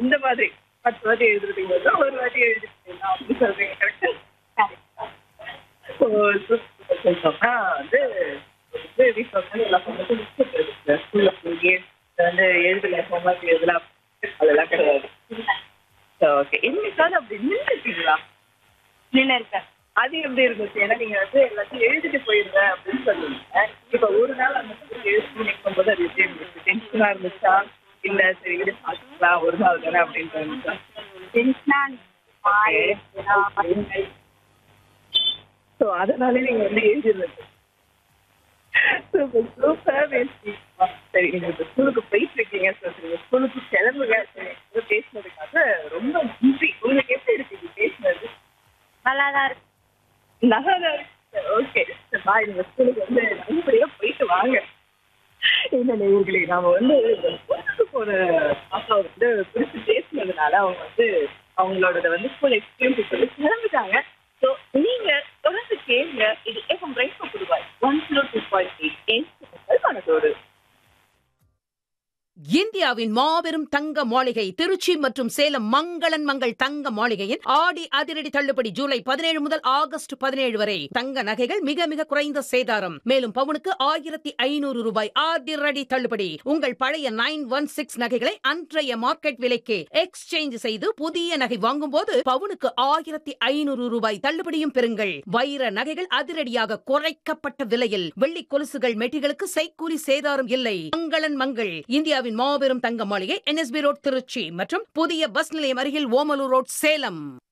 இந்த மாதிரி பத்து வாட்டி எழுதுறதுக்கு பதிலா ஒரு வாட்டி எழுதிட்டீங்களா அப்படின்னு சொல்றீங்க கரெக்டா ஸோ சொல்லிட்டோம்னா வந்து வந்து வீட்டில் வந்து எல்லா பொண்ணுக்கும் மிஸ்டேக் இருக்கு ஸ்கூலில் போய் வந்து எழுதல ஹோம்ஒர்க் எழுதலாம் அதெல்லாம் கிடையாது ஓகே என்னைக்காவது அப்படி நின்றுட்டீங்களா நின்று இருக்கேன் அது எப்படி இருந்துச்சு ஏன்னா நீங்க வந்து எல்லாத்தையும் எழுதிட்டு போயிருங்க அப்படின்னு சொல்லுவீங்க இப்ப ஒரு நாள் அந்த மாதிரி எழுதி நிற்கும் போது அது எப்படி இருந்துச்சு டென்ஷனா இருந்துச்சா இல்ல சரி விடு பார்த்துக்கலாம் ஒரு நாள் தானே அப்படின்னு இருந்துச்சா ஸோ அதனாலே நீங்க வந்து எழுதிருந்தது சூப்பர் சூப்பர் சரி நீங்க இப்போ ஸ்கூலுக்கு போயிட்டு இருக்கீங்க சொல்றீங்க ஸ்கூலுக்கு கிளம்புங்க சரி உங்க பேசினதுக்காக ரொம்ப நன்றி உங்களுக்கு எப்படி இருக்கு இது பேசினது நல்லா தான் இருக்கு நல்லா ஓகே பாய் நீங்க ஸ்கூலுக்கு வந்து நல்லபடியா போயிட்டு வாங்க என்ன நேயர்களே நாம வந்து பொண்ணுக்கு போற பாப்பா வந்து குறித்து பேசினதுனால அவங்க வந்து அவங்களோட வந்து ஸ்கூல் எக்ஸ்பீரியன்ஸ் சொல்லி கிளம்பிட்டாங்க ஸோ நீங்க தொடர்ந்து கேளுங்க இது FM right Puduvai one zero two point eight மனதோடு இந்தியாவின் மாபெரும் தங்க மாளிகை திருச்சி மற்றும் சேலம் மங்களன் மங்கள் தங்க மாளிகையின் ஆடி அதிரடி தள்ளுபடி ஜூலை பதினேழு முதல் ஆகஸ்ட் பதினேழு வரை தங்க நகைகள் மிக மிக குறைந்த சேதாரம் மேலும் பவுனுக்கு ஆயிரத்தி ஐநூறு ரூபாய் அதிரடி தள்ளுபடி உங்கள் பழைய நைன் ஒன் சிக்ஸ் நகைகளை அன்றைய மார்க்கெட் விலைக்கு எக்ஸ்சேஞ்ச் செய்து புதிய நகை வாங்கும்போது பவுனுக்கு ஆயிரத்தி ஐநூறு ரூபாய் தள்ளுபடியும் பெறுங்கள் வைர நகைகள் அதிரடியாக குறைக்கப்பட்ட விலையில் வெள்ளி கொலுசுகள் மெட்டிகளுக்கு செய்கூலி சேதாரம் இல்லை மங்களன் மங்கள் இந்தியாவின் மாபெரும் தங்க மாளிகை என்எஸ்பி ரோட் திருச்சி மற்றும் புதிய பஸ் நிலையம் அருகில் ஓமலூர் ரோட் சேலம்